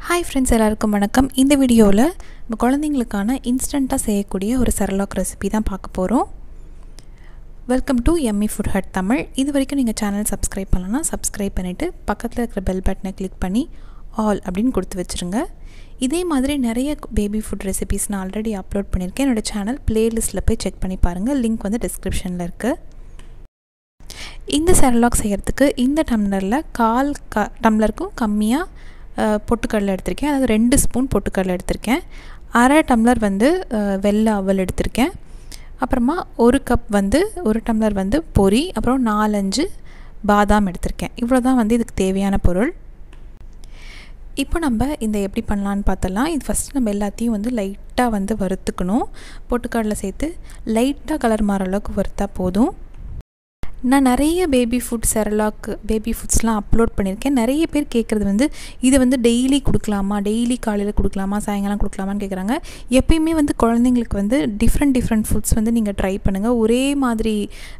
hi friends எல்லாருக்கும் வணக்கம் இந்த வீடியோவில் நம்ம குழந்தைங்களுக்கான இன்ஸ்டண்ட்டாக செய்யக்கூடிய ஒரு சரலாக் ரெசிபி தான் பார்க்க போகிறோம் welcome to Emmy Food Hut Tamil இது வரைக்கும் நீங்கள் சேனல் சப்ஸ்கிரைப் பண்ணலன்னா சப்ஸ்கிரைப் பண்ணிவிட்டு பக்கத்தில் இருக்கிற பெல் பட்டனை கிளிக் பண்ணி ஆல் அப்படின்னு கொடுத்து வச்சுருங்க இதே மாதிரி நிறைய பேபி ஃபுட் ரெசிபிஸ் நான் ஆல்ரெடி அப்லோட் பண்ணியிருக்கேன் என்னோடய சேனல் ப்ளேலிஸ்ட்டில் போய் செக் பண்ணி பாருங்கள் லிங்க் வந்து டிஸ்கிரிப்ஷனில் இருக்குது இந்த செரலாக் செய்கிறதுக்கு இந்த டம்ளரில் கால் க டம்ளருக்கும் கம்மியாக பொட்டுக்கடலை எடுத்திருக்கேன் அதாவது ரெண்டு ஸ்பூன் பொட்டுக்கடலை எடுத்திருக்கேன் அரை டம்ளர் வந்து வெள்ளை அவல் எடுத்திருக்கேன் அப்புறமா ஒரு கப் வந்து ஒரு டம்ளர் வந்து பொரி அப்புறம் நாலஞ்சு பாதாம் எடுத்திருக்கேன் இவ்வளோ தான் வந்து இதுக்கு தேவையான பொருள் இப்போ நம்ம இந்த எப்படி பண்ணலான்னு பார்த்தலாம் இது ஃபஸ்ட்டு நம்ம எல்லாத்தையும் வந்து லைட்டாக வந்து வறுத்துக்கணும் பொட்டுக்கடலை சேர்த்து லைட்டாக கலர் மாற அளவுக்கு வறுத்தா போதும் நான் நிறைய பேபி ஃபுட் செரலாக் பேபி ஃபுட்ஸ்லாம் அப்லோட் பண்ணியிருக்கேன் நிறைய பேர் கேட்குறது வந்து இதை வந்து டெய்லி கொடுக்கலாமா டெய்லி காலையில் கொடுக்கலாமா சாயங்காலம் கொடுக்கலாமான்னு கேட்குறாங்க எப்பயுமே வந்து குழந்தைங்களுக்கு வந்து டிஃப்ரெண்ட் டிஃப்ரெண்ட் ஃபுட்ஸ் வந்து நீங்கள் ட்ரை பண்ணுங்கள் ஒரே மாதிரி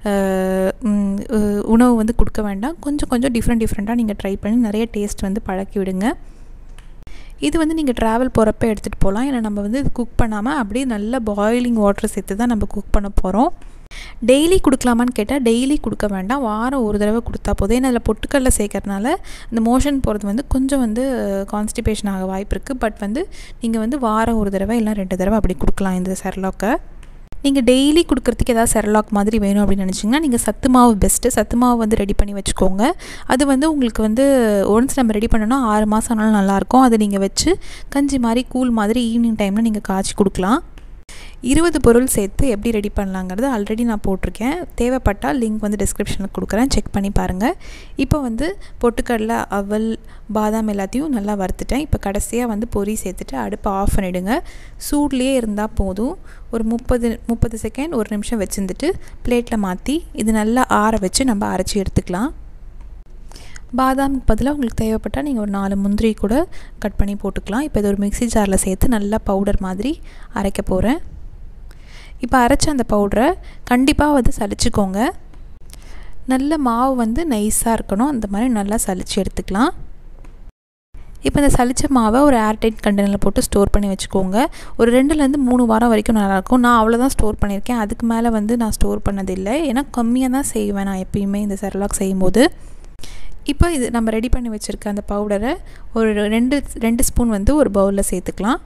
உணவு வந்து கொடுக்க வேண்டாம் கொஞ்சம் கொஞ்சம் டிஃப்ரெண்ட் டிஃப்ரெண்ட்டாக நீங்கள் ட்ரை பண்ணி நிறைய டேஸ்ட் வந்து பழக்கி விடுங்க இது வந்து நீங்கள் ட்ராவல் போகிறப்ப எடுத்துகிட்டு போகலாம் ஏன்னா நம்ம வந்து குக் பண்ணாமல் அப்படியே நல்ல பாயிலிங் வாட்டர் சேர்த்து தான் நம்ம குக் பண்ண போகிறோம் டெய்லி கொடுக்கலாமான்னு கேட்டால் டெய்லி கொடுக்க வேண்டாம் வாரம் ஒரு தடவை கொடுத்தா போதும் ஏன்னா அதில் பொட்டுக்கடல சேர்க்கறனால இந்த மோஷன் போகிறது வந்து கொஞ்சம் வந்து கான்ஸ்டிபேஷன் ஆக வாய்ப்பு இருக்குது பட் வந்து நீங்கள் வந்து வாரம் ஒரு தடவை இல்லை ரெண்டு தடவை அப்படி கொடுக்கலாம் இந்த செரலாக்கை நீங்கள் டெய்லி கொடுக்குறதுக்கு ஏதாவது செரலாக் மாதிரி வேணும் அப்படின்னு நினச்சிங்கன்னா நீங்கள் சத்து மாவு பெஸ்ட்டு சத்து மாவு வந்து ரெடி பண்ணி வச்சுக்கோங்க அது வந்து உங்களுக்கு வந்து ஒன்ஸ் நம்ம ரெடி பண்ணோன்னா ஆறு மாதம் ஆனாலும் நல்லாயிருக்கும் அதை நீங்கள் வச்சு கஞ்சி மாதிரி கூழ் மாதிரி ஈவினிங் டைமில் நீங்கள் காய்ச்சி கொடுக்கலாம் இருபது பொருள் சேர்த்து எப்படி ரெடி பண்ணலாங்கிறது ஆல்ரெடி நான் போட்டிருக்கேன் தேவைப்பட்டால் லிங்க் வந்து டிஸ்கிரிப்ஷனில் கொடுக்குறேன் செக் பண்ணி பாருங்கள் இப்போ வந்து பொட்டுக்கடலை அவல் பாதாம் எல்லாத்தையும் நல்லா வறுத்துட்டேன் இப்போ கடைசியாக வந்து பொரி சேர்த்துட்டு அடுப்பை ஆஃப் பண்ணிவிடுங்க சூட்லேயே இருந்தால் போதும் ஒரு முப்பது முப்பது செகண்ட் ஒரு நிமிஷம் வச்சுருந்துட்டு பிளேட்டில் மாற்றி இது நல்லா ஆற வச்சு நம்ம அரைச்சி எடுத்துக்கலாம் பாதாமுக்கு பதிலாக உங்களுக்கு தேவைப்பட்டால் நீங்கள் ஒரு நாலு முந்திரி கூட கட் பண்ணி போட்டுக்கலாம் இப்போ இது ஒரு மிக்சி ஜாரில் சேர்த்து நல்லா பவுடர் மாதிரி அரைக்க போகிறேன் இப்போ அரைச்ச அந்த பவுடரை கண்டிப்பாக வந்து சளிச்சிக்கோங்க நல்ல மாவு வந்து நைஸாக இருக்கணும் அந்த மாதிரி நல்லா சளிச்சு எடுத்துக்கலாம் இப்போ இந்த சளிச்ச மாவை ஒரு ஏர்டைட் கண்டெய்னரில் போட்டு ஸ்டோர் பண்ணி வச்சுக்கோங்க ஒரு ரெண்டுலேருந்து மூணு வாரம் வரைக்கும் நல்லாயிருக்கும் நான் அவ்வளோதான் ஸ்டோர் பண்ணியிருக்கேன் அதுக்கு மேலே வந்து நான் ஸ்டோர் பண்ணதில்லை ஏன்னா கம்மியாக தான் செய்வேன் நான் எப்பயுமே இந்த செரலாக் செய்யும்போது இப்போ இது நம்ம ரெடி பண்ணி வச்சுருக்க அந்த பவுடரை ஒரு ரெண்டு ரெண்டு ஸ்பூன் வந்து ஒரு பவுலில் சேர்த்துக்கலாம்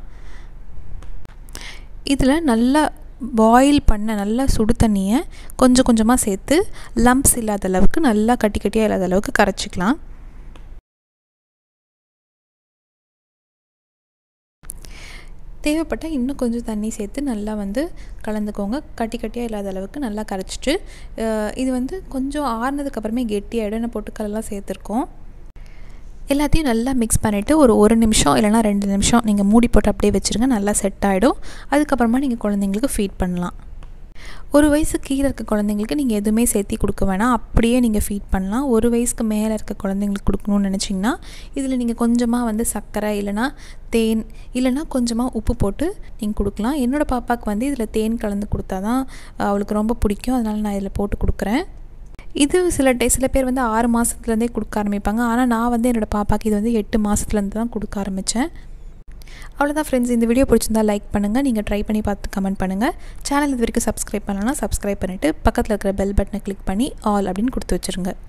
இதில் நல்லா பாயில் பண்ண நல்லா சுடு தண்ணியை கொஞ்சம் கொஞ்சமாக சேர்த்து லம்ப்ஸ் இல்லாத அளவுக்கு நல்லா கட்டி கட்டியாக இல்லாத அளவுக்கு கரைச்சிக்கலாம் தேவைப்பட்டால் இன்னும் கொஞ்சம் தண்ணி சேர்த்து நல்லா வந்து கலந்துக்கோங்க கட்டி கட்டியாக இல்லாத அளவுக்கு நல்லா கரைச்சிட்டு இது வந்து கொஞ்சம் ஆறுனதுக்கப்புறமே கெட்டியாகிடும் என்ன பொட்டுக்கல்லாம் சேர்த்துருக்கோம் எல்லாத்தையும் நல்லா மிக்ஸ் பண்ணிவிட்டு ஒரு ஒரு நிமிஷம் இல்லைனா ரெண்டு நிமிஷம் நீங்கள் மூடி போட்டு அப்படியே வச்சுருங்க நல்லா செட் ஆகிடும் அதுக்கப்புறமா நீங்கள் குழந்தைங்களுக்கு ஃபீட் பண்ணலாம் ஒரு வயசு கீழே இருக்க குழந்தைங்களுக்கு நீங்கள் எதுவுமே சேர்த்தி கொடுக்க வேணாம் அப்படியே நீங்கள் ஃபீட் பண்ணலாம் ஒரு வயசுக்கு மேலே இருக்க குழந்தைங்களுக்கு கொடுக்கணும்னு நினச்சிங்கன்னா இதில் நீங்கள் கொஞ்சமாக வந்து சர்க்கரை இல்லைனா தேன் இல்லைனா கொஞ்சமாக உப்பு போட்டு நீங்கள் கொடுக்கலாம் என்னோடய பாப்பாவுக்கு வந்து இதில் தேன் கலந்து கொடுத்தா தான் அவளுக்கு ரொம்ப பிடிக்கும் அதனால் நான் இதில் போட்டு கொடுக்குறேன் இது சில டே சில பேர் வந்து ஆறு மாதத்துலேருந்தே கொடுக்க ஆரம்பிப்பாங்க ஆனால் நான் வந்து என்னோடய பாப்பாக்கு இது வந்து எட்டு மாதத்துலேருந்து தான் கொடுக்க ஆரம்பித்தேன் அவ்வளோதான் ஃப்ரெண்ட்ஸ் இந்த வீடியோ பிடிச்சிருந்தா லைக் பண்ணுங்கள் நீங்கள் ட்ரை பண்ணி பார்த்து கமெண்ட் பண்ணுங்கள் சேனல் இது வரைக்கும் சப்ஸ்கிரைப் பண்ணலன்னா சப்ஸ்கிரைப் பண்ணிவிட்டு பக்கத்தில் இருக்கிற பெல் பட்டனை கிளிக் பண்ணி ஆல் அப்படின்னு கொடுத்து வச்சுருங்க